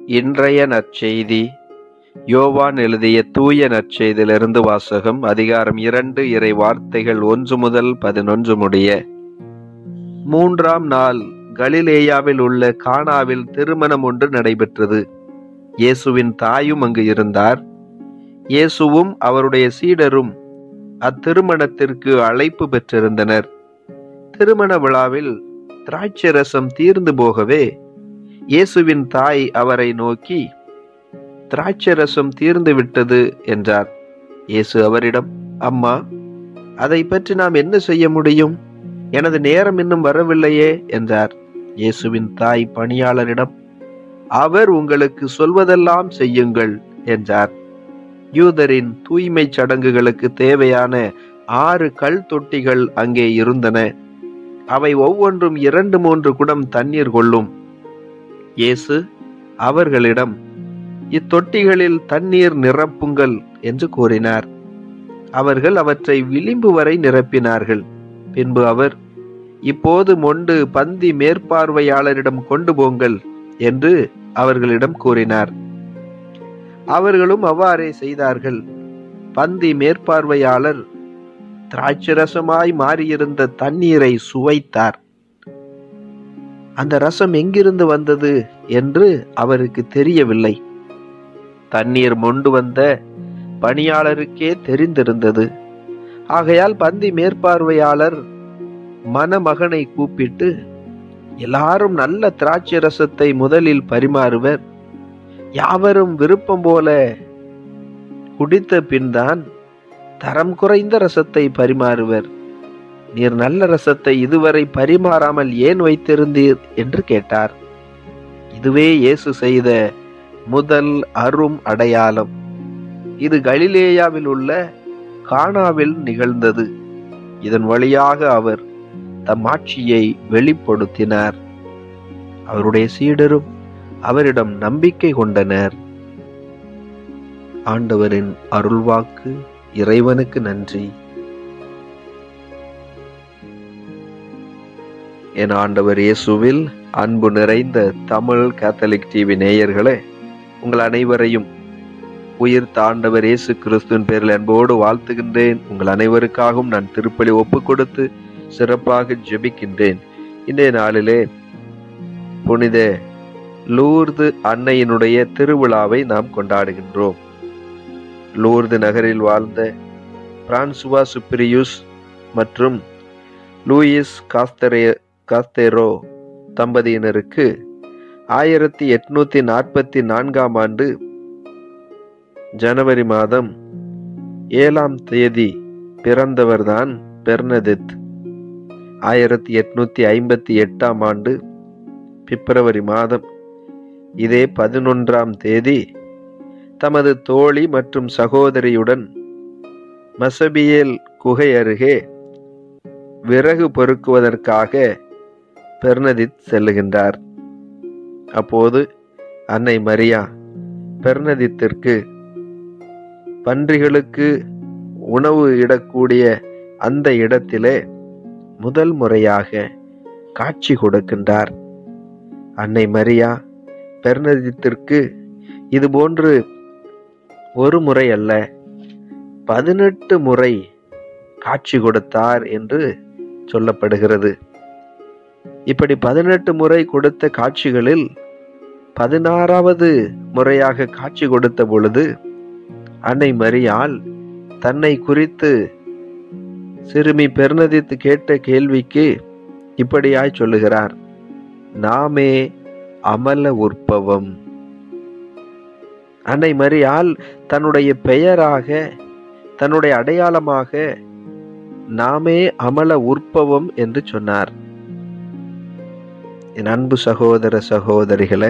இன்றைய நற்செய்தி யோவான் எழுதிய தூய நற்செய்தியிலிருந்து வாசகம் அதிகாரம் இரண்டு இறை வார்த்தைகள் ஒன்று முதல் பதினொன்று முடிய மூன்றாம் நாள் கலிலேயாவில் உள்ள கானாவில் திருமணம் ஒன்று நடைபெற்றது இயேசுவின் தாயும் அங்கு இருந்தார் இயேசுவும் அவருடைய சீடரும் அத்திருமணத்திற்கு அழைப்பு பெற்றிருந்தனர் திருமண விழாவில் திராட்சை ரசம் தீர்ந்து போகவே இயேசுவின் தாய் அவரை நோக்கி திராட்சை ரசம் தீர்ந்து விட்டது என்றார் இயேசு அவரிடம் அம்மா அதை பற்றி நாம் என்ன செய்ய முடியும் எனது நேரம் இன்னும் வரவில்லையே என்றார் இயேசுவின் தாய் பணியாளரிடம் அவர் உங்களுக்கு சொல்வதெல்லாம் செய்யுங்கள் என்றார் யூதரின் தூய்மை சடங்குகளுக்கு தேவையான ஆறு கல் தொட்டிகள் அங்கே இருந்தன அவை ஒவ்வொன்றும் இரண்டு மூன்று குடம் தண்ணீர் கொள்ளும் இயேசு அவர்களிடம் இத்தொட்டிகளில் தண்ணீர் நிரப்புங்கள் என்று கூறினார் அவர்கள் அவற்றை விளிம்பு வரை நிரப்பினார்கள் பின்பு அவர் இப்போது மொண்டு பந்தி மேற்பார்வையாளரிடம் கொண்டு போங்கள் என்று அவர்களிடம் கூறினார் அவர்களும் அவ்வாறே செய்தார்கள் பந்தி மேற்பார்வையாளர் திராட்சரசமாய் மாறியிருந்த தண்ணீரை சுவைத்தார் அந்த ரசம் எங்கிருந்து வந்தது என்று அவருக்கு தெரியவில்லை தண்ணீர் மொண்டு வந்த பணியாளருக்கே தெரிந்திருந்தது ஆகையால் பந்தி மேற்பார்வையாளர் மணமகனை கூப்பிட்டு எல்லாரும் நல்ல திராட்சை ரசத்தை முதலில் பரிமாறுவர் யாவரும் விருப்பம் போல குடித்த பின்தான் தரம் குறைந்த ரசத்தை பரிமாறுவர் நீர் நல்ல ரசத்தை இதுவரை பரிமாறாமல் ஏன் வைத்திருந்தீர் என்று கேட்டார் இதுவே இயேசு செய்த முதல் அரும் அடையாளம் இது கலிலேயாவில் உள்ள கானாவில் நிகழ்ந்தது இதன் வழியாக அவர் தம் ஆட்சியை வெளிப்படுத்தினார் அவருடைய சீடரும் அவரிடம் நம்பிக்கை கொண்டனர் ஆண்டவரின் அருள்வாக்கு இறைவனுக்கு நன்றி என் ஆண்டவர் இயேசுவில் அன்பு நிறைந்த தமிழ் கேத்தலிக் டிவி நேயர்களே உங்கள் அனைவரையும் உயிர் தாண்டவர் இயேசு கிறிஸ்துவின் பேரில் அன்போடு வாழ்த்துகின்றேன் உங்கள் அனைவருக்காகவும் நான் திருப்பலி ஒப்பு கொடுத்து சிறப்பாக ஜெபிக்கின்றேன் இன்றைய நாளிலே புனித லூர்து அன்னையினுடைய திருவிழாவை நாம் கொண்டாடுகின்றோம் லூர்து நகரில் வாழ்ந்த பிரான்சுவா சுப்ரியூஸ் மற்றும் லூயிஸ் காஸ்தரே காஸ்தேரோ தம்பதியினருக்கு ஆயிரத்தி எட்நூத்தி நாற்பத்தி நான்காம் ஆண்டு ஜனவரி மாதம் ஏழாம் தேதி பிறந்தவர்தான் பெர்னதித் ஆயிரத்தி எட்நூத்தி ஐம்பத்தி எட்டாம் ஆண்டு பிப்ரவரி மாதம் இதே பதினொன்றாம் தேதி தமது தோழி மற்றும் சகோதரியுடன் மசபியேல் குகை அருகே விறகு பொறுக்குவதற்காக பெர்னதித் செல்லுகின்றார் அப்போது அன்னை மரியா பெர்னதித்திற்கு பன்றிகளுக்கு உணவு இடக்கூடிய அந்த இடத்திலே முதல் முறையாக காட்சி கொடுக்கின்றார் அன்னை மரியா பெர்னதித்திற்கு இது போன்று ஒரு முறை அல்ல பதினெட்டு முறை காட்சி கொடுத்தார் என்று சொல்லப்படுகிறது இப்படி பதினெட்டு முறை கொடுத்த காட்சிகளில் பதினாறாவது முறையாக காட்சி கொடுத்த பொழுது அன்னை மரியால் தன்னை குறித்து சிறுமி பெருநதித்து கேட்ட கேள்விக்கு இப்படியாய் சொல்லுகிறார் நாமே அமல உற்பவம் அன்னை மரியால் தன்னுடைய பெயராக தன்னுடைய அடையாளமாக நாமே அமல உற்பவம் என்று சொன்னார் என் அன்பு சகோதர சகோதரிகளே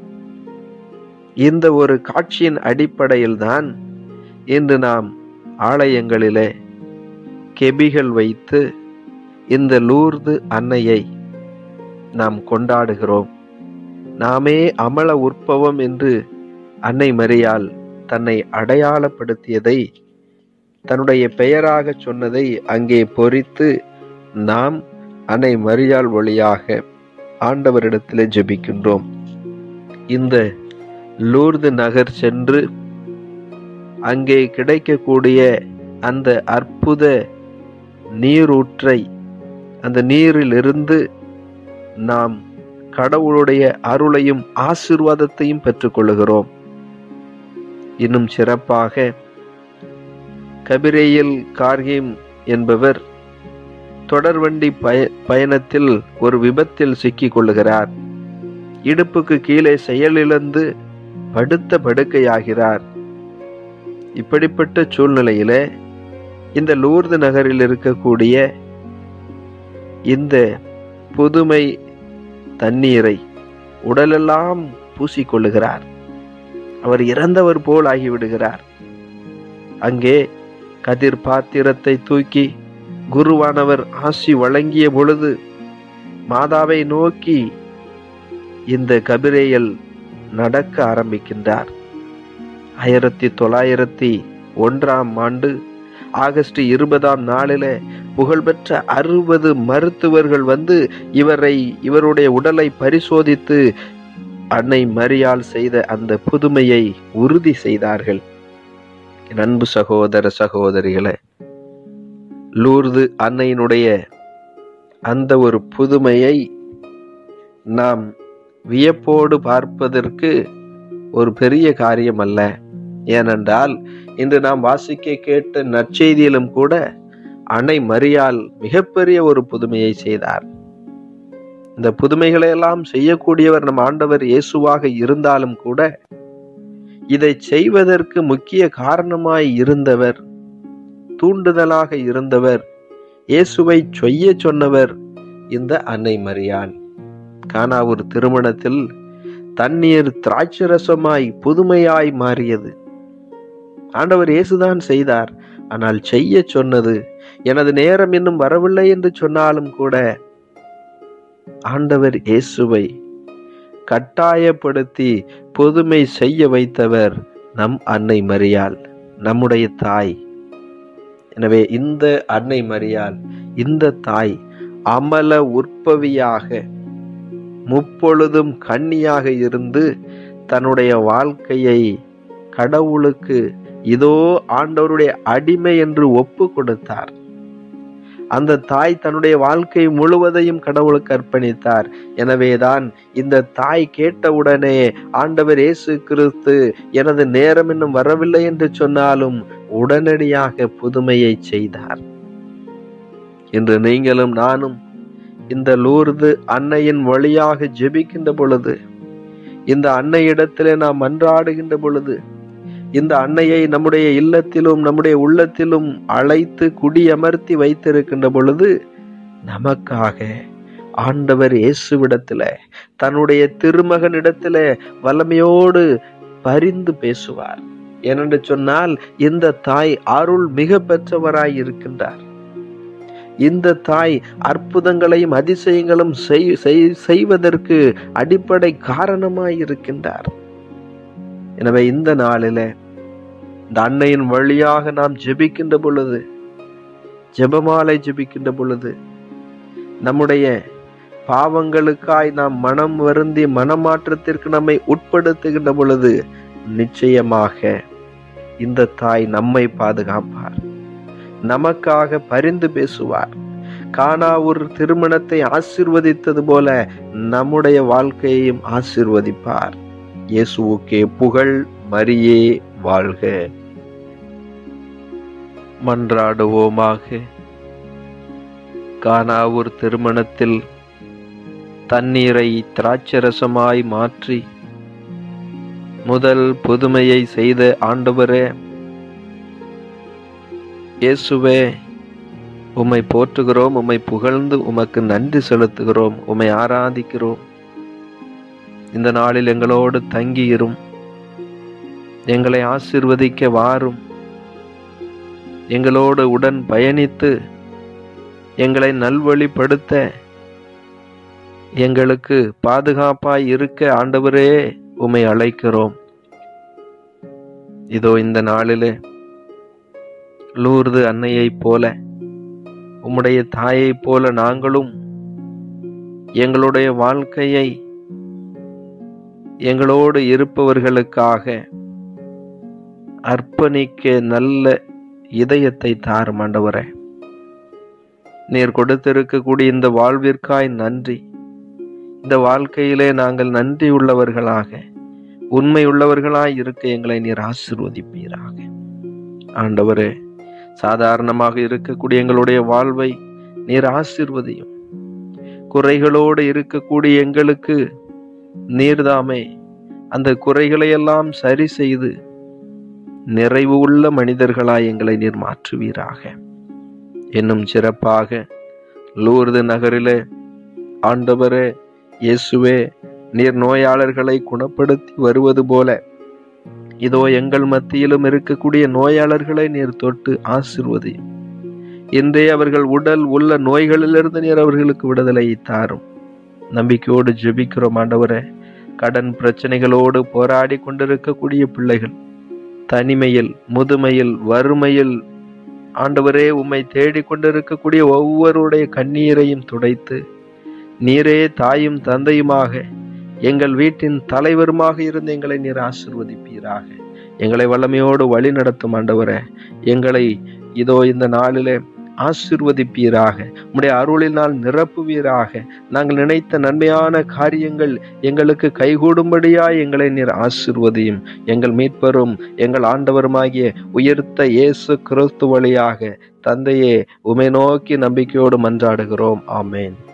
இந்த ஒரு காட்சியின் அடிப்படையில் தான் இன்று நாம் ஆலயங்களிலே கெபிகள் வைத்து இந்த லூர்து அன்னையை நாம் கொண்டாடுகிறோம் நாமே அமல உற்பவம் என்று அன்னை மரியால் தன்னை அடையாளப்படுத்தியதை தன்னுடைய பெயராக சொன்னதை அங்கே பொறித்து நாம் அன்னை மரியாள் வழியாக ஆண்டவரிடத்திலே ஜெபிக்கின்றோம் இந்த லூர்து நகர் சென்று அங்கே கிடைக்கக்கூடிய அந்த அற்புத நீரூற்றை அந்த நீரிலிருந்து நாம் கடவுளுடைய அருளையும் ஆசிர்வாதத்தையும் பெற்றுக்கொள்கிறோம் இன்னும் சிறப்பாக கபிரேயில் கார்கிம் என்பவர் தொடர்வண்டி பய பயணத்தில் ஒரு விபத்தில் சிக்கிக் கொள்ளுகிறார் இடுப்புக்கு கீழே செயலிழந்து படுத்த படுக்கையாகிறார் இப்படிப்பட்ட சூழ்நிலையில இந்த லூர்து நகரில் இருக்கக்கூடிய இந்த புதுமை தண்ணீரை உடலெல்லாம் பூசிக்கொள்ளுகிறார் அவர் இறந்தவர் போல் ஆகிவிடுகிறார் அங்கே கதிர் பாத்திரத்தை தூக்கி குருவானவர் ஆசி வழங்கிய பொழுது மாதாவை நோக்கி இந்த கபிரேயல் நடக்க ஆரம்பிக்கின்றார் ஆயிரத்தி தொள்ளாயிரத்தி ஒன்றாம் ஆண்டு ஆகஸ்ட் இருபதாம் நாளில புகழ்பெற்ற அறுபது மருத்துவர்கள் வந்து இவரை இவருடைய உடலை பரிசோதித்து அன்னை மரியாள் செய்த அந்த புதுமையை உறுதி செய்தார்கள் என் அன்பு சகோதர சகோதரிகளே லூர்து அன்னையினுடைய அந்த ஒரு புதுமையை நாம் வியப்போடு பார்ப்பதற்கு ஒரு பெரிய காரியம் அல்ல ஏனென்றால் இன்று நாம் வாசிக்க கேட்ட நற்செய்தியிலும் கூட அன்னை மரியாள் மிகப்பெரிய ஒரு புதுமையை செய்தார் இந்த புதுமைகளை எல்லாம் செய்யக்கூடியவர் நம் ஆண்டவர் இயேசுவாக இருந்தாலும் கூட இதை செய்வதற்கு முக்கிய காரணமாய் இருந்தவர் தூண்டுதலாக இருந்தவர் இயேசுவை செய்ய சொன்னவர் இந்த அன்னை மரியாள் கானாவூர் திருமணத்தில் தண்ணீர் திராட்சரசமாய் புதுமையாய் மாறியது ஆண்டவர் இயேசுதான் செய்தார் ஆனால் செய்ய சொன்னது எனது நேரம் இன்னும் வரவில்லை என்று சொன்னாலும் கூட ஆண்டவர் இயேசுவை கட்டாயப்படுத்தி புதுமை செய்ய வைத்தவர் நம் அன்னை மரியாள் நம்முடைய தாய் எனவே இந்த அன்னை மரியாள் இந்த தாய் அமல உற்பவியாக முப்பொழுதும் கன்னியாக இருந்து தன்னுடைய வாழ்க்கையை கடவுளுக்கு இதோ ஆண்டவருடைய அடிமை என்று ஒப்பு கொடுத்தார் அந்த தாய் தன்னுடைய வாழ்க்கை முழுவதையும் கடவுளுக்கு அர்ப்பணித்தார் எனவேதான் இந்த தாய் கேட்டவுடனே ஆண்டவர் இயேசு கிறிஸ்து எனது நேரம் இன்னும் வரவில்லை என்று சொன்னாலும் உடனடியாக புதுமையை செய்தார் இன்று நீங்களும் நானும் இந்த லூர்து அன்னையின் வழியாக ஜெபிக்கின்ற பொழுது இந்த அன்னையிடத்திலே நாம் மன்றாடுகின்ற பொழுது இந்த அன்னையை நம்முடைய இல்லத்திலும் நம்முடைய உள்ளத்திலும் அழைத்து குடியமர்த்தி வைத்திருக்கின்ற பொழுது நமக்காக ஆண்டவர் இயேசுவிடத்துல தன்னுடைய திருமகனிடத்துல வல்லமையோடு பரிந்து பேசுவார் ஏனென்று சொன்னால் இந்த தாய் அருள் மிக பெற்றவராய் இருக்கின்றார் இந்த தாய் அற்புதங்களையும் அதிசயங்களும் செய்வதற்கு அடிப்படை காரணமாய் இருக்கின்றார் எனவே இந்த நாளில இந்த அன்னையின் வழியாக நாம் ஜெபிக்கின்ற பொழுது ஜெபமாலை ஜெபிக்கின்ற பொழுது நம்முடைய பாவங்களுக்காய் நாம் மனம் வருந்தி மனமாற்றத்திற்கு நம்மை உட்படுத்துகின்ற பொழுது நிச்சயமாக இந்த தாய் நம்மை பாதுகாப்பார் நமக்காக பரிந்து பேசுவார் காணாவூர் திருமணத்தை ஆசிர்வதித்தது போல நம்முடைய வாழ்க்கையையும் ஆசிர்வதிப்பார் இயேசுவுக்கே புகழ் மரியே வாழ்க மன்றாடுவோமாக காணாவூர் திருமணத்தில் தண்ணீரை திராட்சரசமாய் மாற்றி முதல் புதுமையை செய்த ஆண்டவரே இயேசுவே உம்மை போற்றுகிறோம் உம்மை புகழ்ந்து உமக்கு நன்றி செலுத்துகிறோம் உம்மை ஆராதிக்கிறோம் இந்த நாளில் எங்களோடு தங்கியிரும் எங்களை ஆசிர்வதிக்க வாரும் எங்களோடு உடன் பயணித்து எங்களை நல்வழிப்படுத்த எங்களுக்கு பாதுகாப்பாய் இருக்க ஆண்டவரே உம்மை அழைக்கிறோம் இதோ இந்த நாளிலே லூர்து அன்னையைப் போல உம்முடைய தாயைப் போல நாங்களும் எங்களுடைய வாழ்க்கையை எங்களோடு இருப்பவர்களுக்காக அர்ப்பணிக்க நல்ல இதயத்தை தாரும் ஆண்டவரே நீர் கொடுத்திருக்கக்கூடிய இந்த வாழ்விற்காய் நன்றி இந்த வாழ்க்கையிலே நாங்கள் நன்றி உள்ளவர்களாக உண்மை உள்ளவர்களாய் இருக்க எங்களை நீர் ஆசிர்வதிப்பீராக ஆண்டவரே சாதாரணமாக இருக்கக்கூடிய எங்களுடைய வாழ்வை நீர் ஆசிர்வதியும் குறைகளோடு இருக்கக்கூடிய எங்களுக்கு நீர்தாமே அந்த குறைகளை எல்லாம் சரி செய்து நிறைவு உள்ள மனிதர்களாய் எங்களை நீர் மாற்றுவீராக இன்னும் சிறப்பாக லூர்து நகரிலே ஆண்டவரே இயேசுவே நீர் நோயாளர்களை குணப்படுத்தி வருவது போல இதோ எங்கள் மத்தியிலும் இருக்கக்கூடிய நோயாளர்களை நீர் தொட்டு ஆசிர்வதியும் இன்றே அவர்கள் உடல் உள்ள நோய்களிலிருந்து நீர் அவர்களுக்கு விடுதலை தாரும் நம்பிக்கையோடு ஜெபிக்கிறோம் ஆண்டவரே கடன் பிரச்சனைகளோடு போராடி கொண்டிருக்கக்கூடிய பிள்ளைகள் தனிமையில் முதுமையில் வறுமையில் ஆண்டவரே உம்மை தேடிக் கொண்டிருக்கக்கூடிய ஒவ்வொருடைய கண்ணீரையும் துடைத்து நீரே தாயும் தந்தையுமாக எங்கள் வீட்டின் தலைவருமாக இருந்து எங்களை நீர் ஆசிர்வதிப்பீராக எங்களை வல்லமையோடு வழி நடத்தும் ஆண்டவரே எங்களை இதோ இந்த நாளிலே ஆசிர்வதிப்பீராக உம்முடைய அருளினால் நிரப்புவீராக நாங்கள் நினைத்த நன்மையான காரியங்கள் எங்களுக்கு கைகூடும்படியாய் எங்களை நீர் ஆசிர்வதியும் எங்கள் மீட்பரும் எங்கள் ஆண்டவருமாகிய உயர்த்த இயேசு கிறிஸ்து வழியாக தந்தையே உமை நோக்கி நம்பிக்கையோடு மன்றாடுகிறோம் ஆமேன்